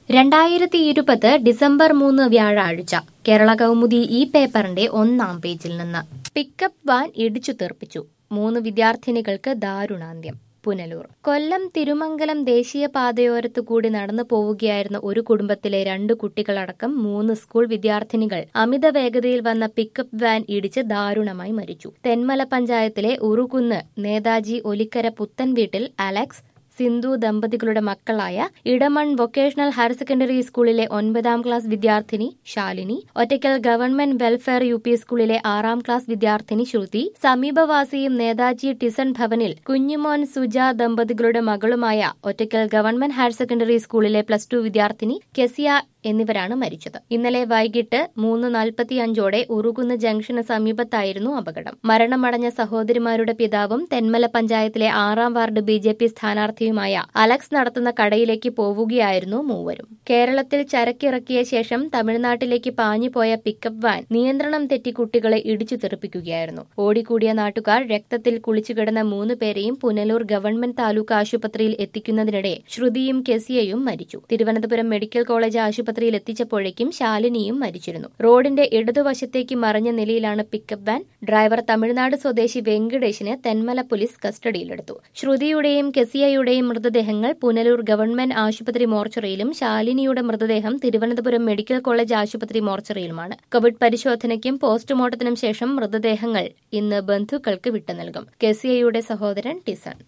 രണ്ടായിരത്തി ഇരുപത് ഡിസംബർ മൂന്ന് വ്യാഴാഴ്ച കേരള കൗമുദി ഈ പേപ്പറിന്റെ ഒന്നാം പേജിൽ നിന്ന് പിക്കപ്പ് വാൻ ഇടിച്ചു തെറിപ്പിച്ചു മൂന്ന് വിദ്യാർത്ഥിനികൾക്ക് ദാരുണാന്ത്യം പുനലൂർ കൊല്ലം തിരുമംഗലം ദേശീയപാതയോരത്തു കൂടി നടന്നു പോവുകയായിരുന്ന ഒരു കുടുംബത്തിലെ രണ്ട് കുട്ടികളടക്കം മൂന്ന് സ്കൂൾ വിദ്യാർത്ഥിനികൾ അമിത വേഗതയിൽ വന്ന പിക്കപ്പ് വാൻ ഇടിച്ച് ദാരുണമായി മരിച്ചു തെന്മല പഞ്ചായത്തിലെ ഉറുകുന്ന് നേതാജി ഒലിക്കര പുത്തൻ വീട്ടിൽ അലക്സ് സിന്ധു ദമ്പതികളുടെ മക്കളായ ഇടമൺ വൊക്കേഷണൽ ഹയർ സെക്കൻഡറി സ്കൂളിലെ ഒൻപതാം ക്ലാസ് വിദ്യാർത്ഥിനി Shalini Ottakkal government welfare U P സ്കൂളിലെ ആറാം ക്ലാസ് വിദ്യാർത്ഥിനി ശ്രുതി സമീപവാസിയും നേതാജി ടിസൺ ഭവനിൽ കുഞ്ഞുമോൻ സുജ ദമ്പതികളുടെ മകളുമായ ഒറ്റയ്ക്കൽ ഗവൺമെന്റ് ഹയർ സെക്കൻഡറി സ്കൂളിലെ പ്ലസ് ടു വിദ്യാർത്ഥിനി കെസിയ എന്നിവരാണ് മരിച്ചത് ഇന്നലെ വൈകിട്ട് മൂന്ന് നാൽപ്പത്തിയഞ്ചോടെ ഉറുകുന്ന് ജംഗ്ഷന് സമീപത്തായിരുന്നു അപകടം മരണമടഞ്ഞ സഹോദരിമാരുടെ പിതാവും തെന്മല പഞ്ചായത്തിലെ ആറാം വാർഡ് ബി ജെ പി സ്ഥാനാർത്ഥിയുമായ അലക്സ് നടത്തുന്ന കടയിലേക്ക് പോവുകയായിരുന്നു മൂവരും കേരളത്തിൽ ചരക്കിറക്കിയ ശേഷം തമിഴ്നാട്ടിലേക്ക് പാഞ്ഞുപോയ പിക്കപ്പ് വാൻ നിയന്ത്രണം തെറ്റി കുട്ടികളെ ഇടിച്ചു തെറിപ്പിക്കുകയായിരുന്നു ഓടിക്കൂടിയ നാട്ടുകാർ രക്തത്തിൽ കുളിച്ചുകിടന്ന മൂന്ന് പേരെയും പുനലൂർ ഗവൺമെന്റ് താലൂക്ക് ആശുപത്രിയിൽ എത്തിക്കുന്നതിനിടെ ശ്രുതിയും കെസിയയും മരിച്ചു തിരുവനന്തപുരം മെഡിക്കൽ കോളേജ് ആശുപത്രി ആശുപത്രിയിൽ എത്തിച്ചപ്പോഴേക്കും ശാലിനിയും മരിച്ചിരുന്നു റോഡിന്റെ ഇടതുവശത്തേക്ക് മറിഞ്ഞ നിലയിലാണ് പിക്കപ്പ് വാൻ ഡ്രൈവർ തമിഴ്നാട് സ്വദേശി വെങ്കടേഷിനെ തെന്മല പോലീസ് കസ്റ്റഡിയിലെടുത്തു ശ്രുതിയുടെയും കെസിയയുടെയും മൃതദേഹങ്ങൾ പുനലൂർ ഗവൺമെന്റ് ആശുപത്രി മോർച്ചറിയിലും ശാലിനിയുടെ മൃതദേഹം തിരുവനന്തപുരം മെഡിക്കൽ കോളേജ് ആശുപത്രി മോർച്ചറിയിലുമാണ് കോവിഡ് പരിശോധനയ്ക്കും പോസ്റ്റ്മോർട്ടത്തിനും ശേഷം മൃതദേഹങ്ങൾ ഇന്ന് ബന്ധുക്കൾക്ക് വിട്ടു നൽകും കെസിയയുടെ സഹോദരൻ ടിസൺ